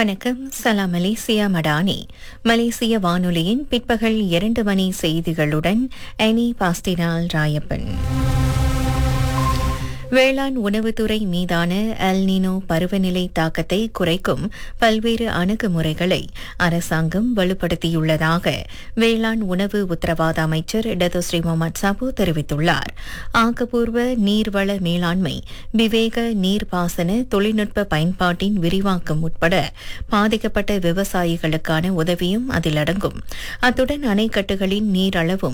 வணக்கம் சலாம் மலேசியா மடானி மலேசிய வானொலியின் பிற்பகல் இரண்டு மணி செய்திகளுடன் அனி பாஸ்டினால் ராயப்பன் வேளாண் உணவுத்துறை மீதான அல்னினோ பருவநிலை தாக்கத்தை குறைக்கும் பல்வேறு அணுகுமுறைகளை அரசாங்கம் வலுப்படுத்தியுள்ளதாக வேளாண் உணவு உத்தரவாத அமைச்சர் டத்தோஸ்ரீ முகமது சாபு தெரிவித்துள்ளார் ஆக்கப்பூர்வ நீர்வள மேலாண்மை விவேக நீர்ப்பாசன தொழில்நுட்ப பயன்பாட்டின் விரிவாக்கம் உட்பட பாதிக்கப்பட்ட விவசாயிகளுக்கான உதவியும் அதில் அடங்கும் அத்துடன் அணைக்கட்டுகளின் நீர் அளவும்